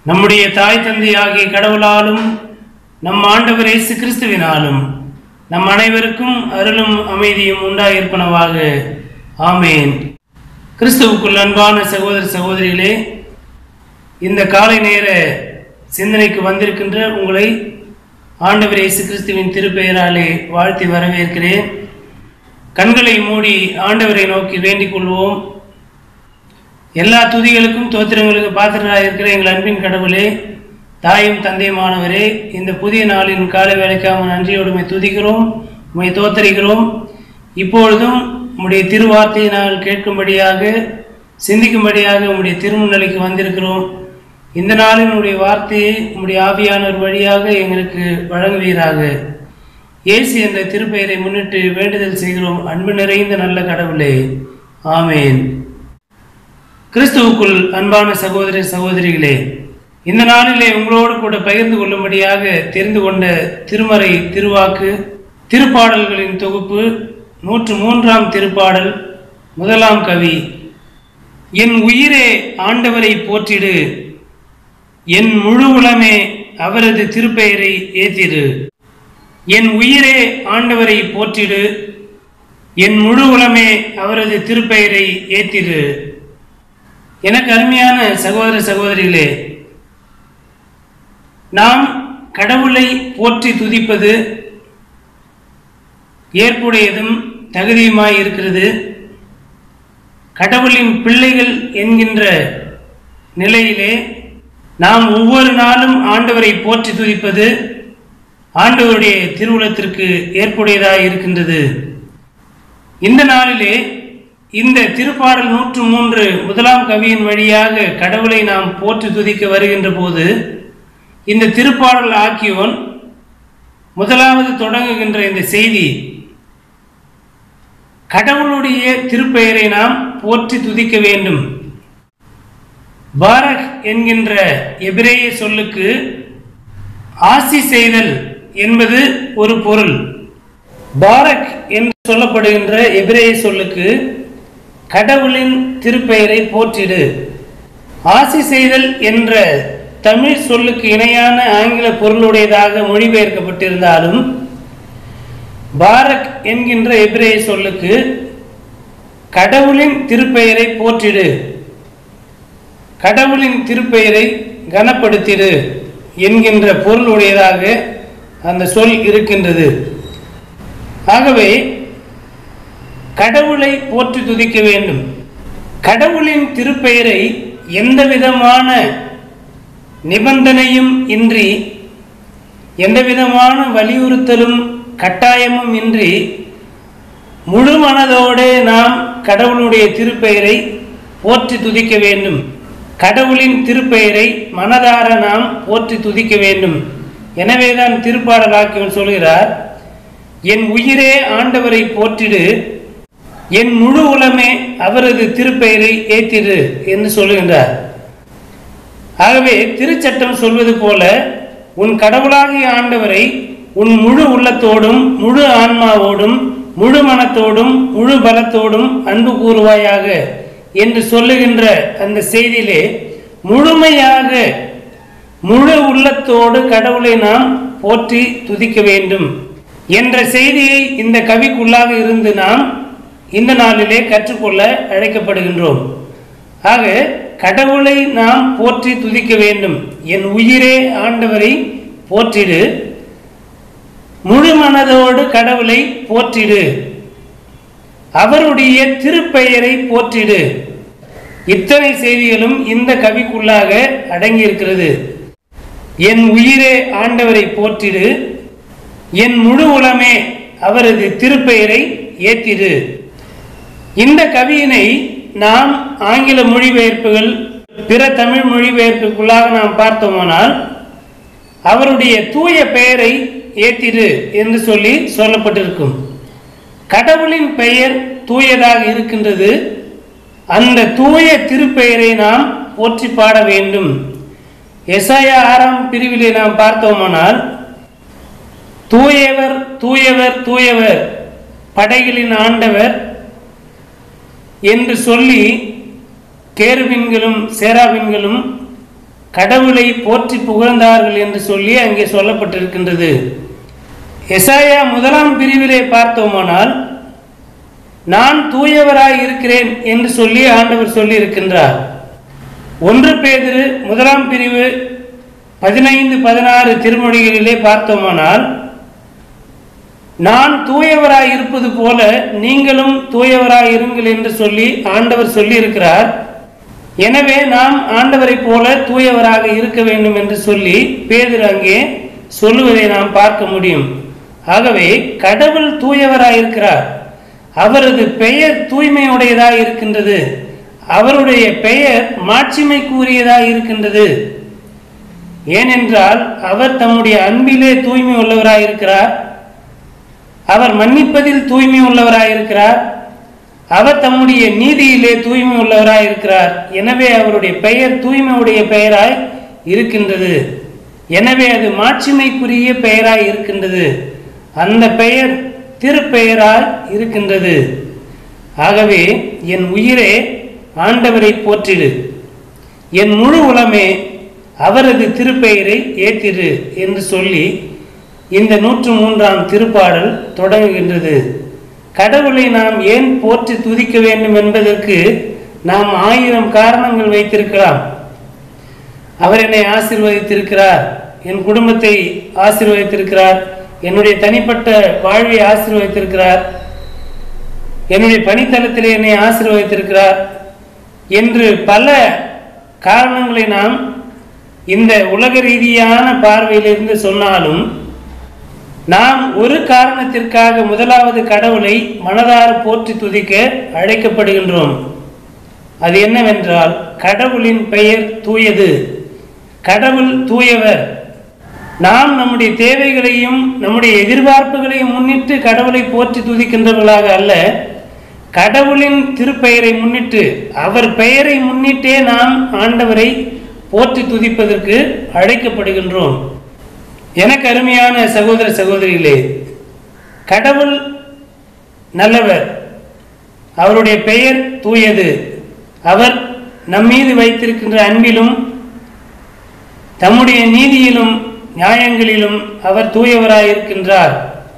நம்முடைய தாய் தந்தையாகிய கடவுளாலும் நம் ஆண்டவர் இயேசு கிறிஸ்துவினாலும் நம் அனைவருக்கும் அருளும் அமைதியும் உண்டாயிருப்பனவாக ஆமேன் கிறிஸ்துவுக்குள் அன்பான சகோதர சகோதரிகளே இந்த காலை நேர சிந்தனைக்கு வந்திருக்கின்ற உங்களை ஆண்டவர் இயேசு கிறிஸ்துவின் திருப்பெயராலே வாழ்த்தி வரவேற்கிறேன் கண்களை மூடி ஆண்டவரை நோக்கி வேண்டிக் கொள்வோம் எல்லா துதிகளுக்கும் தோத்திரங்களுக்கு பாத்திரராக இருக்கிற எங்கள் அன்பின் கடவுளே தாயும் தந்தையுமானவரே இந்த புதிய நாளின் காலை வேலைக்காக நன்றியோடு உம்மை துதிக்கிறோம் உம்மை தோத்தரிக்கிறோம் இப்பொழுதும் உம்முடைய திருவார்த்தையினால் கேட்கும்படியாக சிந்திக்கும்படியாக உம்முடைய திருமுன்னிலைக்கு வந்திருக்கிறோம் இந்த நாளின் உடைய வார்த்தையை உம்முடைய ஆவியானவர் வழியாக எங்களுக்கு வழங்குவீராக இயேசு என்ற திருப்பெயரை முன்னிட்டு வேண்டுதல் செய்கிறோம் அன்பு நிறைந்த நல்ல கடவுளே ஆமேன் கிறிஸ்துவுக்குள் அன்பான சகோதர சகோதரிகளே இந்த நாளிலே உங்களோடு கூட பகிர்ந்து கொள்ளும்படியாக தெரிந்து கொண்ட திருமறை திருவாக்கு திருப்பாடல்களின் தொகுப்பு நூற்று மூன்றாம் திருப்பாடல் முதலாம் கவி என் உயிரே ஆண்டவரை போற்றிடு என் முழு உளமே அவரது திருப்பெயரை ஏத்திடு என் உயிரே ஆண்டவரை போற்றிடு என் முழு உளமே அவரது திருப்பெயரை ஏத்திடு எனக்கு அருமையான சகோதர சகோதரிகளே நாம் கடவுளை போற்றி துதிப்பது ஏற்புடையதும் தகுதியுமாய் இருக்கிறது கடவுளின் பிள்ளைகள் என்கின்ற நிலையிலே நாம் ஒவ்வொரு நாளும் ஆண்டவரை போற்றி துதிப்பது ஆண்டவருடைய திருவுளத்திற்கு ஏற்புடையதாக இருக்கின்றது இந்த நாளிலே இந்த திருப்பாடல் நூற்று மூன்று முதலாம் கவியின் வழியாக கடவுளை நாம் போற்றி துதிக்க வருகின்ற போது இந்த திருப்பாடல் ஆக்கியோன் முதலாவது தொடங்குகின்ற இந்த செய்தி கடவுளுடைய திருப்பெயரை நாம் போற்றி துதிக்க வேண்டும் பாரக் என்கின்ற எபிரேய சொல்லுக்கு ஆசி செய்தல் என்பது ஒரு பொருள் பாரக் என்று சொல்லப்படுகின்ற எபிரேய சொல்லுக்கு கடவுளின் திருப்பெயரை போற்றிடு ஆசி செய்தல் என்ற தமிழ் சொல்லுக்கு இணையான ஆங்கில பொருளுடையதாக மொழிபெயர்க்கப்பட்டிருந்தாலும் பாரக் என்கின்ற எபிரேய சொல்லுக்கு கடவுளின் திருப்பெயரை போற்றிடு கடவுளின் திருப்பெயரை கனப்படுத்திடு என்கின்ற பொருளுடையதாக அந்த சொல் இருக்கின்றது ஆகவே கடவுளை போற்றி துதிக்க வேண்டும் கடவுளின் திருப்பெயரை எந்த விதமான நிபந்தனையும் இன்றி எந்த விதமான வலியுறுத்தலும் கட்டாயமும் இன்றி முழு மனதோடு நாம் கடவுளுடைய திருப்பெயரை போற்றி துதிக்க வேண்டும் கடவுளின் திருப்பெயரை மனதார நாம் போற்றி துதிக்க வேண்டும் எனவேதான் திருப்பாடலாக்கியவன் சொல்கிறார் என் உயிரே ஆண்டவரை போற்றிடு என் முழு உலமே அவரது திருப்பெயரை ஏத்திடு என்று சொல்லுகின்றார் ஆகவே திருச்சட்டம் சொல்வது போல உன் கடவுளாகிய ஆண்டவரை உன் முழு உள்ளத்தோடும் முழு ஆன்மாவோடும் முழு மனத்தோடும் முழு பலத்தோடும் அன்பு கூறுவாயாக என்று சொல்லுகின்ற அந்த செய்தியிலே முழுமையாக முழு உள்ளத்தோடு கடவுளை நாம் போற்றி துதிக்க வேண்டும் என்ற செய்தியை இந்த கவிக்குள்ளாக இருந்து நாம் இந்த நாளிலே கற்றுக்கொள்ள அழைக்கப்படுகின்றோம் ஆக கடவுளை நாம் போற்றி துதிக்க வேண்டும் என் உயிரே ஆண்டவரை போற்றிடு முழு மனதோடு கடவுளை போற்றிடு அவருடைய திருப்பெயரை போற்றிடு இத்தனை செய்திகளும் இந்த கவிக்குள்ளாக அடங்கியிருக்கிறது என் உயிரே ஆண்டவரை போற்றிடு என் முழு உலமே அவரது திருப்பெயரை ஏத்திடு இந்த கவியினை நாம் ஆங்கில மொழிபெயர்ப்புகள் பிற தமிழ் மொழிபெயர்ப்புக்குள்ளாக நாம் பார்த்தோமானால் அவருடைய தூய பெயரை ஏத்திடு என்று சொல்லி சொல்லப்பட்டிருக்கும் கடவுளின் பெயர் தூயதாக இருக்கின்றது அந்த தூய திருப்பெயரை நாம் போற்றி பாட வேண்டும் எசாயா ஆறாம் பிரிவிலே நாம் பார்த்தோமானால் தூயவர் தூயவர் தூயவர் படைகளின் ஆண்டவர் என்று சொல்லி கேருவின்களும் சேராவின்களும் கடவுளை போற்றி புகழ்ந்தார்கள் என்று சொல்லி அங்கே சொல்லப்பட்டிருக்கின்றது எசாயா முதலாம் பிரிவிலே பார்த்தோமானால் நான் தூயவராய் இருக்கிறேன் என்று சொல்லி ஆண்டவர் சொல்லி இருக்கின்றார் ஒன்று பேதிரு முதலாம் பிரிவு பதினைந்து பதினாறு திருமொழிகளிலே பார்த்தோமானால் நான் தூயவராய் இருப்பது போல நீங்களும் தூயவராய் இருங்கள் என்று சொல்லி ஆண்டவர் சொல்லி இருக்கிறார் எனவே நாம் ஆண்டவரைப் போல தூயவராக இருக்க வேண்டும் என்று சொல்லி பேதர் அங்கே சொல்லுவதை நாம் பார்க்க முடியும் ஆகவே கடவுள் தூயவராய் இருக்கிறார் அவரது பெயர் தூய்மையுடையதாய் இருக்கின்றது அவருடைய பெயர் மாட்சிமைக்குரியதாய் இருக்கின்றது ஏனென்றால் அவர் தம்முடைய அன்பிலே தூய்மை உள்ளவராய் இருக்கிறார் அவர் மன்னிப்பதில் தூய்மை உள்ளவராய் இருக்கிறார் அவர் தம்முடைய நீதியிலே தூய்மை உள்ளவராய் இருக்கிறார் எனவே அவருடைய பெயர் தூய்மையுடைய பெயராய் இருக்கின்றது எனவே அது மாட்சிமைக்குரிய பெயராய் இருக்கின்றது அந்த பெயர் திருப்பெயராய் இருக்கின்றது ஆகவே என் உயிரே ஆண்டவரை போற்றிடு என் முழு உலமே அவரது திருப்பெயரை ஏற்றிடு என்று சொல்லி இந்த நூற்று மூன்றாம் திருப்பாடல் தொடங்குகின்றது கடவுளை நாம் ஏன் போற்றி துதிக்க வேண்டும் என்பதற்கு நாம் ஆயிரம் காரணங்கள் வைத்திருக்கலாம் அவர் என்னை ஆசீர்வதித்திருக்கிறார் என் குடும்பத்தை ஆசீர்வதித்திருக்கிறார் என்னுடைய தனிப்பட்ட வாழ்வை ஆசீர்வதித்திருக்கிறார் என்னுடைய பணித்தளத்திலே என்னை ஆசீர்வதித்திருக்கிறார் என்று பல காரணங்களை நாம் இந்த உலக ரீதியான பார்வையிலிருந்து சொன்னாலும் நாம் ஒரு காரணத்திற்காக முதலாவது கடவுளை மனதார போற்றி துதிக்க அழைக்கப்படுகின்றோம் அது என்னவென்றால் கடவுளின் பெயர் தூயது கடவுள் தூயவர் நாம் நம்முடைய தேவைகளையும் நம்முடைய எதிர்பார்ப்புகளையும் முன்னிட்டு கடவுளை போற்றி துதிக்கின்றவர்களாக அல்ல கடவுளின் திருப்பெயரை முன்னிட்டு அவர் பெயரை முன்னிட்டே நாம் ஆண்டவரை போற்றி துதிப்பதற்கு அழைக்கப்படுகின்றோம் எனக்கு அருமையான சகோதர சகோதரிகளே கடவுள் நல்லவர் அவருடைய பெயர் தூயது அவர் நம்மீது வைத்திருக்கின்ற அன்பிலும் தம்முடைய நீதியிலும் நியாயங்களிலும் அவர் தூயவராயிருக்கின்றார்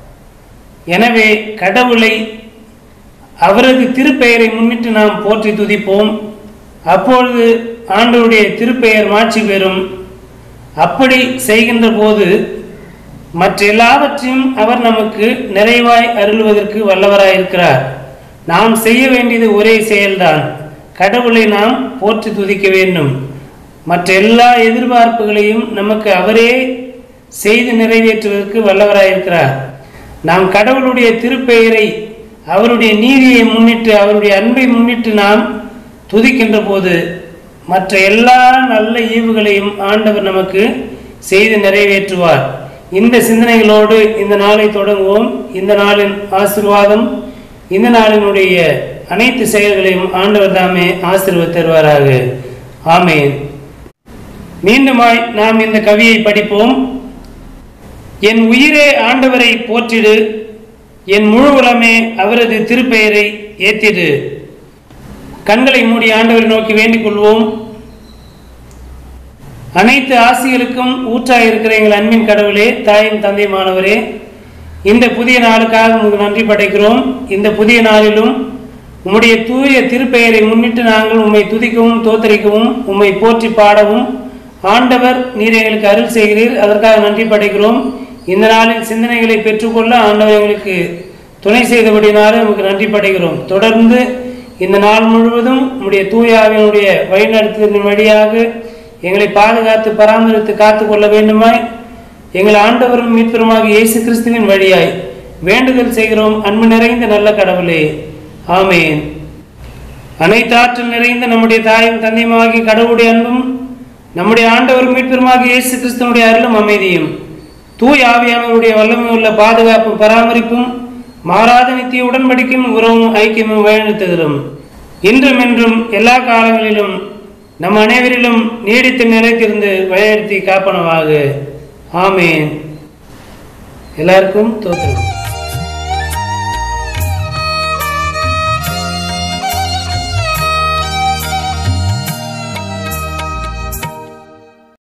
எனவே கடவுளை அவரது திருப்பெயரை முன்னிட்டு நாம் போற்றி துதிப்போம் அப்பொழுது ஆண்டவருடைய திருப்பெயர் மாட்சி பெறும் அப்படி செய்கின்ற போது மற்ற எல்லாவற்றையும் அவர் நமக்கு நிறைவாய் அருள்வதற்கு வல்லவராயிருக்கிறார் நாம் செய்ய வேண்டியது ஒரே செயல்தான் கடவுளை நாம் போற்றி துதிக்க வேண்டும் மற்ற எல்லா எதிர்பார்ப்புகளையும் நமக்கு அவரே செய்து நிறைவேற்றுவதற்கு வல்லவராயிருக்கிறார் நாம் கடவுளுடைய திருப்பெயரை அவருடைய நீதியை முன்னிட்டு அவருடைய அன்பை முன்னிட்டு நாம் துதிக்கின்ற போது மற்ற எல்லா நல்ல ஈவுகளையும் ஆண்டவர் நமக்கு செய்து நிறைவேற்றுவார் இந்த சிந்தனைகளோடு இந்த நாளை தொடங்குவோம் இந்த நாளின் ஆசிர்வாதம் இந்த நாளினுடைய அனைத்து செயல்களையும் ஆண்டவர் தாமே ஆசீர்வத் தருவாராக ஆமேன் மீண்டுமாய் நாம் இந்த கவியை படிப்போம் என் உயிரே ஆண்டவரை போற்றிடு என் முழு உலமே அவரது திருப்பெயரை ஏத்திடு கண்களை மூடி ஆண்டவரை நோக்கி வேண்டிக் கொள்வோம் அனைத்து ஆசிகளுக்கும் ஊற்றாய் இருக்கிற எங்கள் அன்பின் கடவுளே தாயின் தந்தையுமானவரே இந்த புதிய நாளுக்காக உங்களுக்கு நன்றி படைக்கிறோம் இந்த புதிய நாளிலும் உம்முடைய தூய திருப்பெயரை முன்னிட்டு நாங்கள் உம்மை துதிக்கவும் தோத்தரிக்கவும் உம்மை போற்றி பாடவும் ஆண்டவர் நீர் எங்களுக்கு அருள் செய்கிறீர் அதற்காக நன்றி படைக்கிறோம் இந்த நாளில் சிந்தனைகளை பெற்றுக்கொள்ள ஆண்டவர் எங்களுக்கு துணை செய்தபடினாலும் நமக்கு நன்றி படைக்கிறோம் தொடர்ந்து இந்த நாள் முழுவதும் உம்முடைய தூயாவினுடைய வழிநடத்துவதன் வழியாக எங்களை பாதுகாத்து பராமரித்து காத்து கொள்ள வேண்டுமாய் எங்கள் ஆண்டவரும் மீட்பருமாக இயேசு கிறிஸ்துவின் வழியாய் வேண்டுதல் செய்கிறோம் அன்பு நிறைந்த நல்ல கடவுளே ஆமேன் அனைத்தாற்றல் நிறைந்த நம்முடைய தாயும் தந்தையுமாகிய கடவுளுடைய அன்பும் நம்முடைய ஆண்டவரும் மீட்பருமாக இயேசு கிறிஸ்துவனுடைய அருளும் அமைதியும் தூய் ஆவியானவருடைய வல்லமை உள்ள பாதுகாப்பும் பராமரிப்பும் மாறாத நித்திய உடன்படிக்கையும் உறவும் ஐக்கியமும் வழிநடத்துகிறோம் இன்றும் என்றும் எல்லா காலங்களிலும் நம் அனைவரிலும் நீடித்து நிலைத்திருந்து வழிநடத்தி காப்பனவாக ஆமேன் எல்லாருக்கும் தோற்றம்